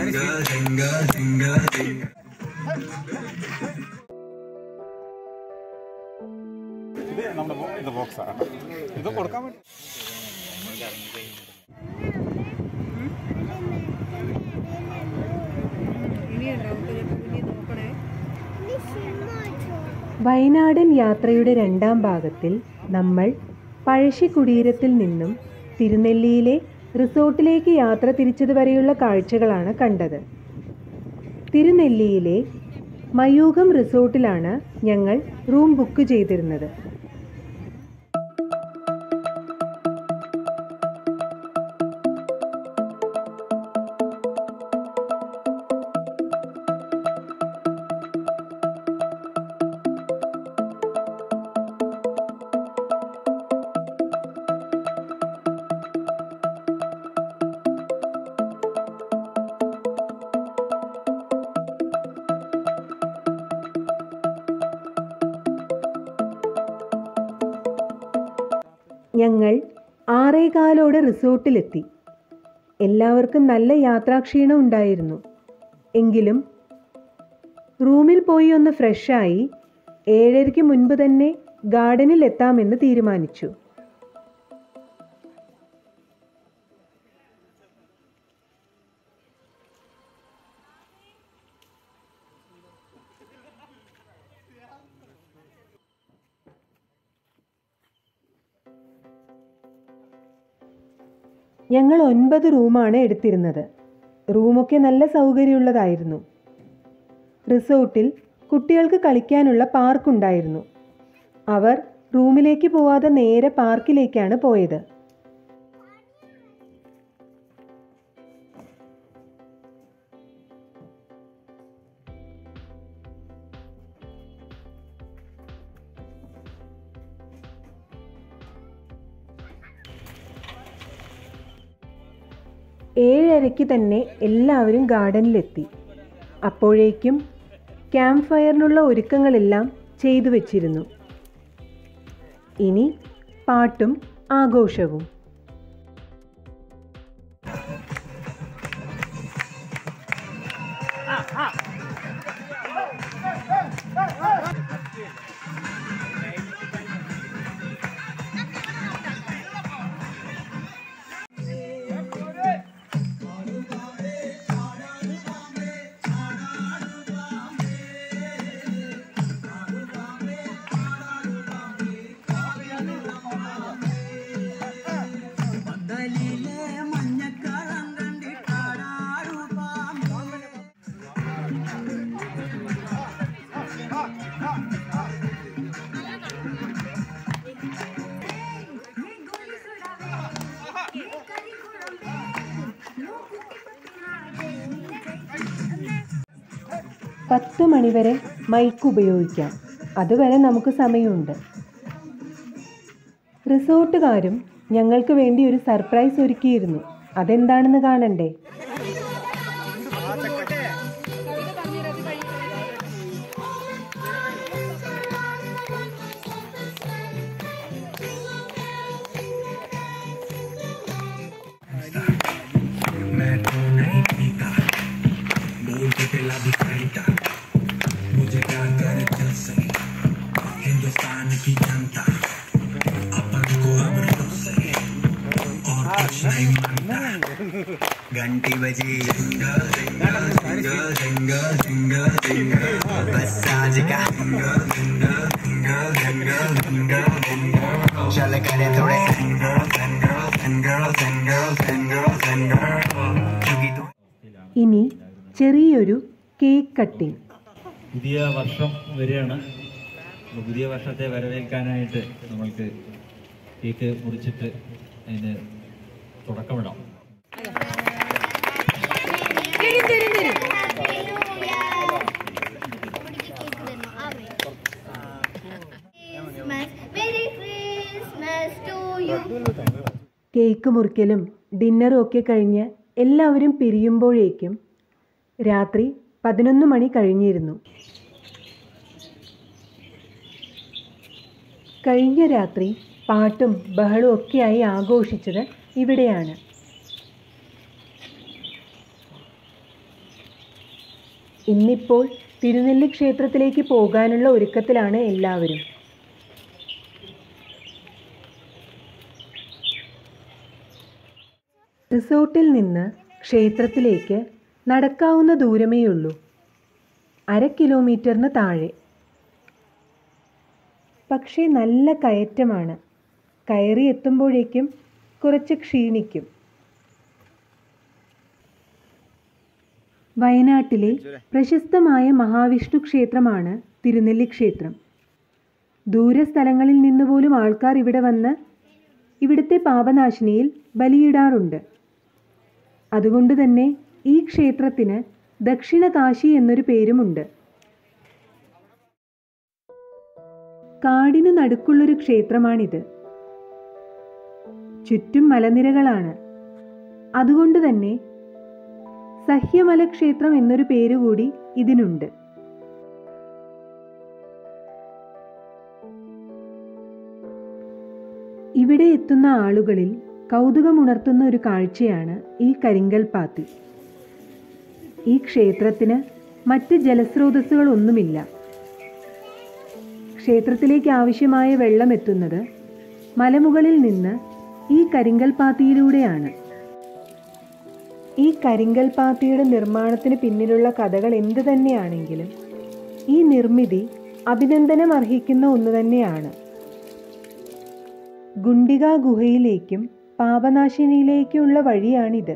ഇത് നമ്മുടെ ബോ- ഇത് ബോക്സാണ് ഇത് കൊടുക്കാൻ വേണ്ടി വയനാടൻ യാത്രയുടെ രണ്ടാം ഭാഗത്തിൽ നമ്മൾ പഴശ്ശി കുടീരത്തിൽ നിന്നും തിരുനെല്ലിയിലെ റിസോർട്ടിലേക്ക് യാത്ര തിരിച്ചതുവരെയുള്ള കാഴ്ചകളാണ് കണ്ടത് തിരുനെല്ലിയിലെ മയൂകം റിസോർട്ടിലാണ് ഞങ്ങൾ റൂം ബുക്ക് ചെയ്തിരുന്നത് ഞങ്ങൾ ആറേകാലോടെ റിസോർട്ടിലെത്തി എല്ലാവർക്കും നല്ല യാത്രാക്ഷീണം ഉണ്ടായിരുന്നു എങ്കിലും റൂമിൽ പോയി ഒന്ന് ഫ്രഷായി ഏഴരയ്ക്ക് മുൻപ് തന്നെ ഗാർഡനിൽ എത്താമെന്ന് തീരുമാനിച്ചു ഞങ്ങൾ ഒൻപത് റൂമാണ് എടുത്തിരുന്നത് റൂമൊക്കെ നല്ല സൗകര്യമുള്ളതായിരുന്നു റിസോർട്ടിൽ കുട്ടികൾക്ക് കളിക്കാനുള്ള പാർക്കുണ്ടായിരുന്നു അവർ റൂമിലേക്ക് പോവാതെ നേരെ പാർക്കിലേക്കാണ് പോയത് ഏഴരയ്ക്ക് തന്നെ എല്ലാവരും ഗാർഡനിലെത്തി അപ്പോഴേക്കും ക്യാമ്പ് ഫയറിനുള്ള ഒരുക്കങ്ങളെല്ലാം ചെയ്തു വച്ചിരുന്നു ഇനി പാട്ടും ആഘോഷവും പത്ത് മണിവരെ മൈക്ക് ഉപയോഗിക്കാം അതുവരെ നമുക്ക് സമയമുണ്ട് റിസോർട്ടുകാരും ഞങ്ങൾക്ക് വേണ്ടി ഒരു സർപ്രൈസ് ഒരുക്കിയിരുന്നു അതെന്താണെന്ന് കാണണ്ടേ मैं तो नहीं पीता बोल के पिला भी पीता मुझे प्यार करे दिल से हिंदुस्तान की जनता अपन को अब रुक से और कुछ नहीं मांगता घंटी बजी jingle jingle jingle jingle jingle jingle बस आज का jingle jingle jingle jingle jingle jingle चल करे थोड़े jingle jingle jingle jingle jingle jingle क्योंकि तू ഇനി ചെറിയൊരു കേക്ക് കട്ടിംഗ് പുതിയ വർഷം വരികയാണ് അപ്പോൾ പുതിയ വർഷത്തെ വരവേൽക്കാനായിട്ട് നമ്മൾക്ക് കേക്ക് മുറിച്ചിട്ട് അതിന് തുടക്കമിടാം Merry Christmas to you. Cake മുറിക്കലും ഡിന്നറും ഒക്കെ കഴിഞ്ഞ് എല്ലാവരും പിരിയുമ്പോഴേക്കും രാത്രി പതിനൊന്ന് മണി കഴിഞ്ഞിരുന്നു കഴിഞ്ഞ രാത്രി പാട്ടും ബഹളവും ഒക്കെയായി ആഘോഷിച്ചത് ഇവിടെയാണ് ഇന്നിപ്പോൾ തിരുനെല്ലി ക്ഷേത്രത്തിലേക്ക് പോകാനുള്ള ഒരുക്കത്തിലാണ് എല്ലാവരും റിസോർട്ടിൽ നിന്ന് ക്ഷേത്രത്തിലേക്ക് നടക്കാവുന്ന ദൂരമേയുള്ളൂ അര കിലോമീറ്ററിന് താഴെ പക്ഷേ നല്ല കയറ്റമാണ് കയറി എത്തുമ്പോഴേക്കും കുറച്ച് ക്ഷീണിക്കും വയനാട്ടിലെ പ്രശസ്തമായ മഹാവിഷ്ണു ക്ഷേത്രമാണ് തിരുനെല്ലി ക്ഷേത്രം ദൂരസ്ഥലങ്ങളിൽ നിന്ന് പോലും ആൾക്കാർ ഇവിടെ വന്ന് ഇവിടുത്തെ പാപനാശിനിയിൽ ബലിയിടാറുണ്ട് അതുകൊണ്ട് തന്നെ ഈ ക്ഷേത്രത്തിന് ദക്ഷിണ കാശി എന്നൊരു പേരുമുണ്ട് കാടിനു നടുക്കുള്ളൊരു ക്ഷേത്രമാണിത് ചുറ്റും മലനിരകളാണ് അതുകൊണ്ട് തന്നെ സഹ്യമല ക്ഷേത്രം എന്നൊരു പേരുകൂടി ഇതിനുണ്ട് ഇവിടെ എത്തുന്ന ആളുകളിൽ കൗതുകമുണർത്തുന്ന ഒരു കാഴ്ചയാണ് ഈ കരിങ്കൽ പാത്തി ഈ ക്ഷേത്രത്തിന് മറ്റ് ജലസ്രോതസ്സുകളൊന്നുമില്ല ക്ഷേത്രത്തിലേക്ക് ആവശ്യമായ വെള്ളം എത്തുന്നത് മലമുകളിൽ നിന്ന് ഈ കരിങ്കൽ പാത്തിയിലൂടെയാണ് ഈ കരിങ്കൽ പാത്തിയുടെ നിർമ്മാണത്തിന് പിന്നിലുള്ള കഥകൾ എന്തു തന്നെയാണെങ്കിലും ഈ നിർമ്മിതി അഭിനന്ദനം അർഹിക്കുന്ന ഒന്ന് തന്നെയാണ് ഗുണ്ടിക ഗുഹയിലേക്കും പാപനാശിനിയിലേക്കുള്ള വഴിയാണിത്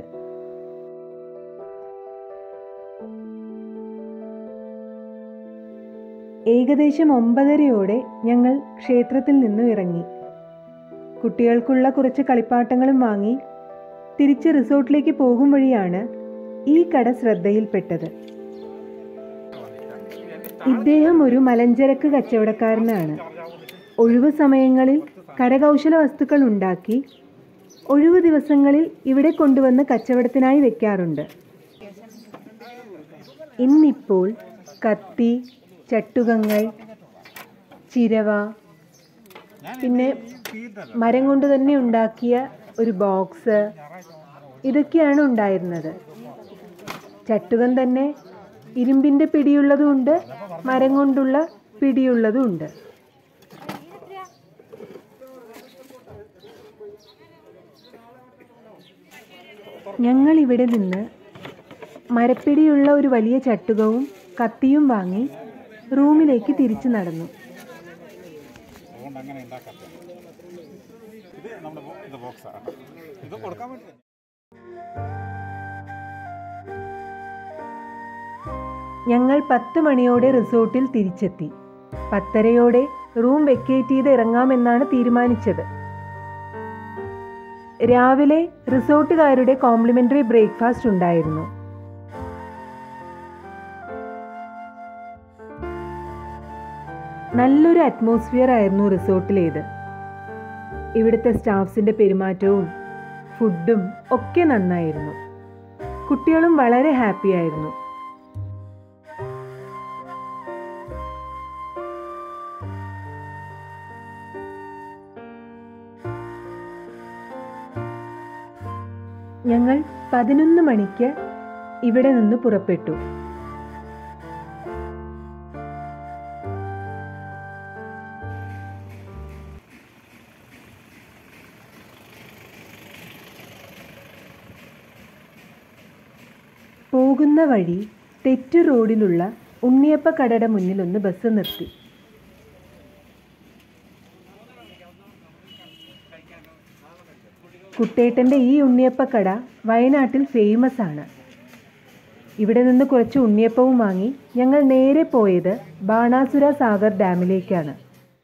ഏകദേശം ഒമ്പതരയോടെ ഞങ്ങൾ ക്ഷേത്രത്തിൽ നിന്നും ഇറങ്ങി കുട്ടികൾക്കുള്ള കുറച്ച് കളിപ്പാട്ടങ്ങളും വാങ്ങി തിരിച്ച് റിസോർട്ടിലേക്ക് പോകും വഴിയാണ് ഈ കട ശ്രദ്ധയിൽപ്പെട്ടത് ഇദ്ദേഹം ഒരു മലഞ്ചരക്ക് കച്ചവടക്കാരനാണ് ഒഴിവു സമയങ്ങളിൽ കരകൗശല വസ്തുക്കൾ ഉണ്ടാക്കി ഒഴിവു ദിവസങ്ങളിൽ ഇവിടെ കൊണ്ടുവന്ന് കച്ചവടത്തിനായി വെക്കാറുണ്ട് ഇന്നിപ്പോൾ കത്തി ചട്ടുകങ്ങൾ ചിരവ പിന്നെ മരം കൊണ്ട് തന്നെ ഉണ്ടാക്കിയ ഒരു ബോക്സ് ഇതൊക്കെയാണ് ഉണ്ടായിരുന്നത് ചട്ടുകം തന്നെ ഇരുമ്പിൻ്റെ പിടിയുള്ളതുമുണ്ട് മരം കൊണ്ടുള്ള പിടിയുള്ളതുമുണ്ട് ഞങ്ങൾ ഇവിടെ നിന്ന് മരപ്പിടിയുള്ള ഒരു വലിയ ചട്ടുകവും കത്തിയും വാങ്ങി റൂമിലേക്ക് തിരിച്ചു നടന്നു അതുകൊണ്ട് അങ്ങനെ ഉണ്ടാക്കാത്ത ഇത് നമ്മുടെ ബോ- ഇത് ബോക്സാണ് ഇത് കൊടുക്കാൻ വേണ്ടി ഞങ്ങൾ പത്ത് മണിയോടെ റിസോർട്ടിൽ തിരിച്ചെത്തി പത്തരയോടെ റൂം വെക്കേറ്റ് ചെയ്ത് ഇറങ്ങാമെന്നാണ് തീരുമാനിച്ചത് രാവിലെ റിസോർട്ടുകാരുടെ കോംപ്ലിമെന്ററി ബ്രേക്ക്ഫാസ്റ്റ് ഉണ്ടായിരുന്നു നല്ലൊരു അറ്റ്മോസ്ഫിയർ ആയിരുന്നു റിസോർട്ടിലേത് ഇവിടുത്തെ സ്റ്റാഫ്സിന്റെ പെരുമാറ്റവും ഫുഡും ഒക്കെ നന്നായിരുന്നു കുട്ടികളും വളരെ ഹാപ്പി ആയിരുന്നു ഞങ്ങൾ പതിനൊന്ന് മണിക്ക് ഇവിടെ നിന്ന് പുറപ്പെട്ടു പോകുന്ന വഴി തെറ്റു റോഡിലുള്ള ഉണ്ണിയപ്പ കടയുടെ മുന്നിൽ ഒന്ന് ബസ് നിർത്തി കുട്ടേട്ടൻ്റെ ഈ ഉണ്ണിയപ്പക്കട വയനാട്ടിൽ ഫേമസ് ആണ് ഇവിടെ നിന്ന് കുറച്ച് ഉണ്ണിയപ്പവും വാങ്ങി ഞങ്ങൾ നേരെ പോയത് ബാണാസുര സാഗർ ഡാമിലേക്കാണ്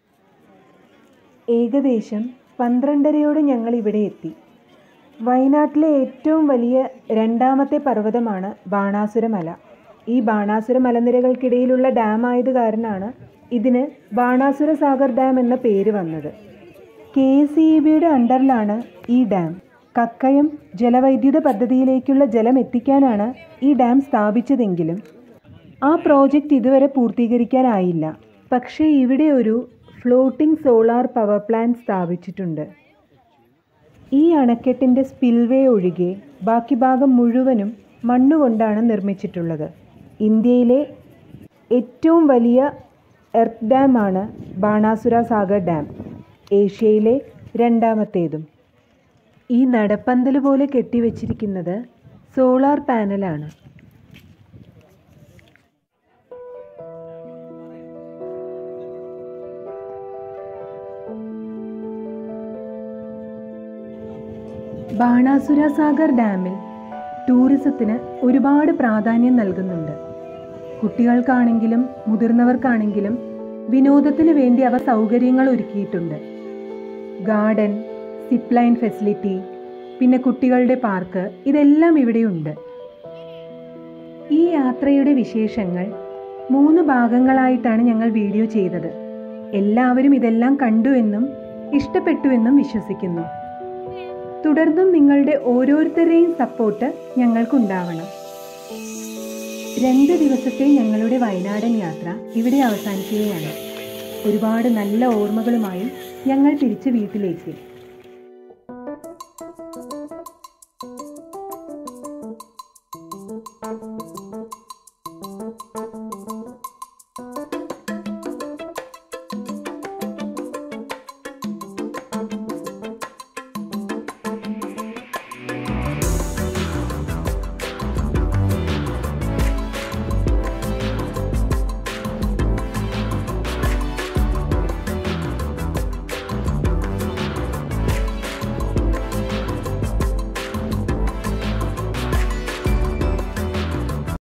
ഏകദേശം പന്ത്രണ്ടരയോടെ ഞങ്ങൾ ഇവിടെ എത്തി വയനാട്ടിലെ ഏറ്റവും വലിയ രണ്ടാമത്തെ പർവ്വതമാണ് ബാണാസുര മല ഈ ബാണാസുര മലനിരകൾക്കിടയിലുള്ള ഡാം ആയത് കാരണമാണ് ഇതിന് ബാണാസുര സാഗർ ഡാം എന്ന പേര് വന്നത് കെ എസ് ഇ ബിയുടെ അണ്ടറിലാണ് ഈ ഡാം കക്കയം ജലവൈദ്യുത പദ്ധതിയിലേക്കുള്ള ജലം എത്തിക്കാനാണ് ഈ ഡാം സ്ഥാപിച്ചതെങ്കിലും ആ പ്രോജക്റ്റ് ഇതുവരെ പൂർത്തീകരിക്കാനായില്ല പക്ഷേ ഇവിടെ ഒരു ഫ്ലോട്ടിംഗ് സോളാർ പവർ പ്ലാന്റ് സ്ഥാപിച്ചിട്ടുണ്ട് ഈ അണക്കെട്ടിൻ്റെ സ്പിൽവേ ഒഴികെ ബാക്കി ഭാഗം മുഴുവനും മണ്ണുകൊണ്ടാണ് നിർമ്മിച്ചിട്ടുള്ളത് ഇന്ത്യയിലെ ഏറ്റവും വലിയ എർത്ത് ഡാമാണ് ബാണാസുര സാഗർ ഡാം ഏഷ്യയിലെ രണ്ടാമത്തേതും ഈ നടപ്പന്തൽ പോലെ കെട്ടിവെച്ചിരിക്കുന്നത് സോളാർ പാനലാണ് ബാണാസുര സാഗർ ഡാമിൽ ടൂറിസത്തിന് ഒരുപാട് പ്രാധാന്യം നൽകുന്നുണ്ട് കുട്ടികൾക്കാണെങ്കിലും മുതിർന്നവർക്കാണെങ്കിലും വിനോദത്തിന് വേണ്ടി അവ സൗകര്യങ്ങൾ ഒരുക്കിയിട്ടുണ്ട് ഗാർഡൻ സിപ്പ് ലൈൻ ഫെസിലിറ്റി പിന്നെ കുട്ടികളുടെ പാർക്ക് ഇതെല്ലാം ഇവിടെയുണ്ട് ഈ യാത്രയുടെ വിശേഷങ്ങൾ മൂന്ന് ഭാഗങ്ങളായിട്ടാണ് ഞങ്ങൾ വീഡിയോ ചെയ്തത് എല്ലാവരും ഇതെല്ലാം കണ്ടുവെന്നും ഇഷ്ടപ്പെട്ടുവെന്നും വിശ്വസിക്കുന്നു തുടർന്നും നിങ്ങളുടെ ഓരോരുത്തരുടെയും സപ്പോർട്ട് ഞങ്ങൾക്കുണ്ടാവണം രണ്ട് ദിവസത്തെ ഞങ്ങളുടെ വയനാടൻ യാത്ര ഇവിടെ അവസാനിക്കുകയാണ് ഒരുപാട് നല്ല ഓർമ്മകളുമായി ഞങ്ങൾ തിരിച്ച് വീട്ടിലേക്ക്